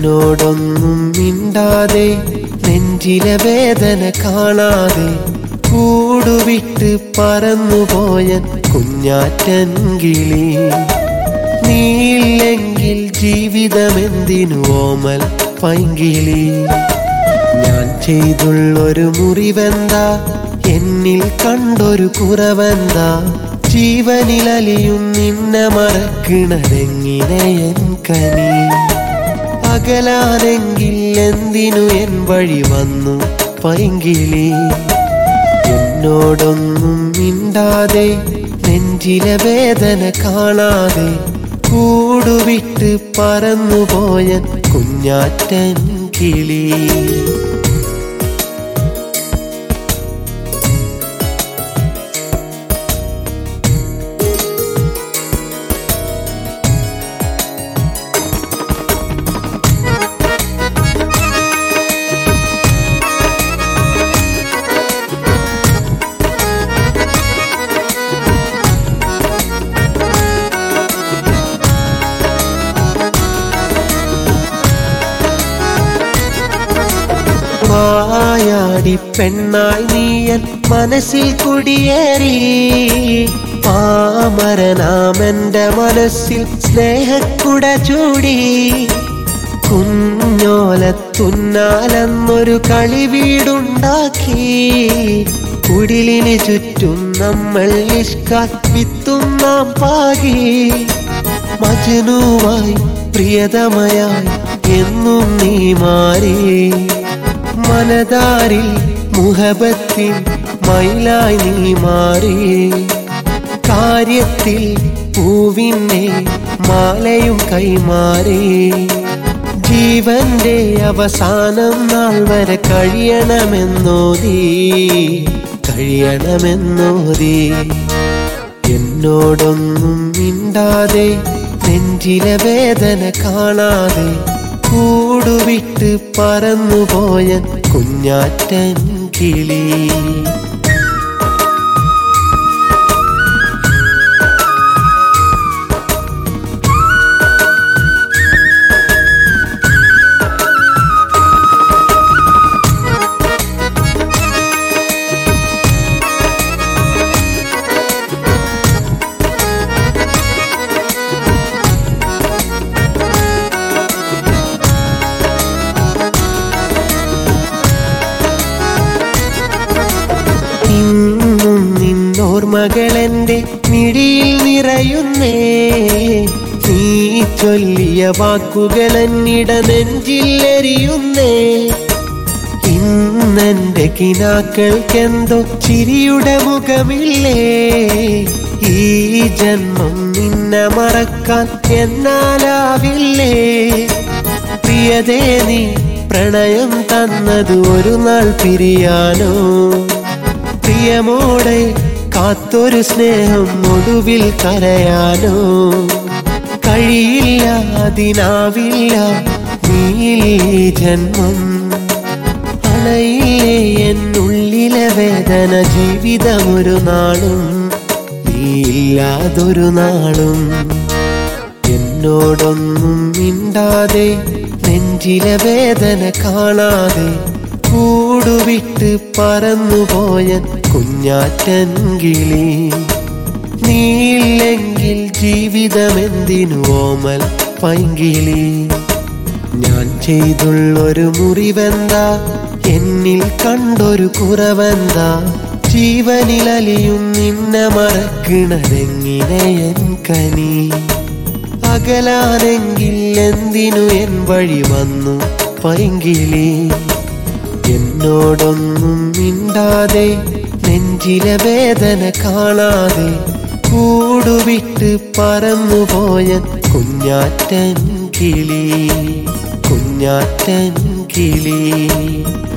എന്നോടൊന്നും മിണ്ടാതെ നെഞ്ചിലെ വേദന കാണാതെ കൂടുവിട്ട് പറന്നുപോയ കുഞ്ഞാറ്റൻ കിളി നീയില്ലെങ്കിൽ ജീവിതമെന്തിനു ഓമൽ പൈങ്കിളി ഞാൻ ചെയ്തുള്ളൊരു മുറിവെന്താ എന്നിൽ കണ്ടൊരു കുറവെന്താ ജീവനിലലിയും നിന്നെ മറക്കണതെങ്ങിനെ എൻ കനി അകലാനെങ്കിൽ എന്തിനു എൻ വഴി വന്നു പൈങ്കിളി എന്നോടൊന്നും മിണ്ടാതെ നെഞ്ചിലെ വേദന കാണാതെ കൂടുവിട്ട് പറന്നുപോയ കുഞ്ഞാറ്റൻ കിളി മായാടി പെണ്ണായി നീയൻ മനസ്സിൽ കുടിയേറി പാമരനാമെന്റെ മനസ്സിൽ സ്നേഹക്കുട ചൂടി കുഞ്ഞോലത്തുന്നാലെന്നൊരു കളി വീടുണ്ടാക്കി കുടിലിന് ചുറ്റും നമ്മൾ ഇഷ്കാൽ വിത്തും നാം പാകി മജനുവായി പ്രിയതമയായി എന്നും നീ മാറി മനതാരിൽ മുഹബത്തിൻ മയിലായി നീ മാറി കാര്യത്തിൽ പൂവിനെ മാലയും കൈമാറി ജീവന്റെ അവസാനം നാൾ വരെ കഴിയണമെന്നോതി കഴിയണമെന്നോതി എന്നോടൊന്നും മിണ്ടാതെ നെഞ്ചിലെ വേദന കാണാതെ കൂടുവിട്ട് പറന്നുപോയ കുഞ്ഞാറ്റൻ കിളി ഇന്നും നിന്നോർമകളെന്റെ മിഴിയിൽ നിറയുന്നേ നീ ചൊല്ലിയ വാക്കുകൾ എന്നിട നെഞ്ചിൽ എരിയുന്നേ ഇന്നെന്റെ കിനാക്കൾക്കെന്തോ ചിരിയുടെ മുഖമില്ലേ ഈ ജന്മം നിന്നെ മറക്കാൻ എന്നാലാവില്ലേ പ്രിയതേ നീ പ്രണയം തന്നത് ഒരു നാൾ പിരിയാനോ പ്രിയമോടെ കാത്തൊരു സ്നേഹം ഒടുവിൽ കരയാനോ കഴിയില്ല അതിനാവില്ല നീ ജന്മം അണയില്ലേ എന്നുള്ളിലെ വേദന ജീവിതമൊരു നാളും നീയില്ലാതൊരു നാളും എന്നോടൊന്നും മിണ്ടാതെ നെഞ്ചിലെ വേദന കാണാതെ കൂടുവിട്ട് പറന്നുപോയ കുഞ്ഞാറ്റൻ കിളി നീയില്ലെങ്കിൽ ജീവിതമെന്തിനു ഓമൽ പൈങ്കിളി ഞാൻ ചെയ്തുള്ളൊരു മുറിവെന്താ എന്നിൽ കണ്ടൊരു കുറവെന്താ ജീവനിലലിയും നിന്നെ മറക്കണതെങ്ങിനെ എൻ കനി അകലാനെങ്കിൽ എന്തിനു എൻ വഴി വന്നു പൈങ്കിളി എന്നോടൊന്നും മിണ്ടാതെ നെഞ്ചിലെ വേദന കാണാതെ കൂടുവിട്ട് പറന്നുപോയ കുഞ്ഞാറ്റൻ കിളി കുഞ്ഞാറ്റൻ കിളി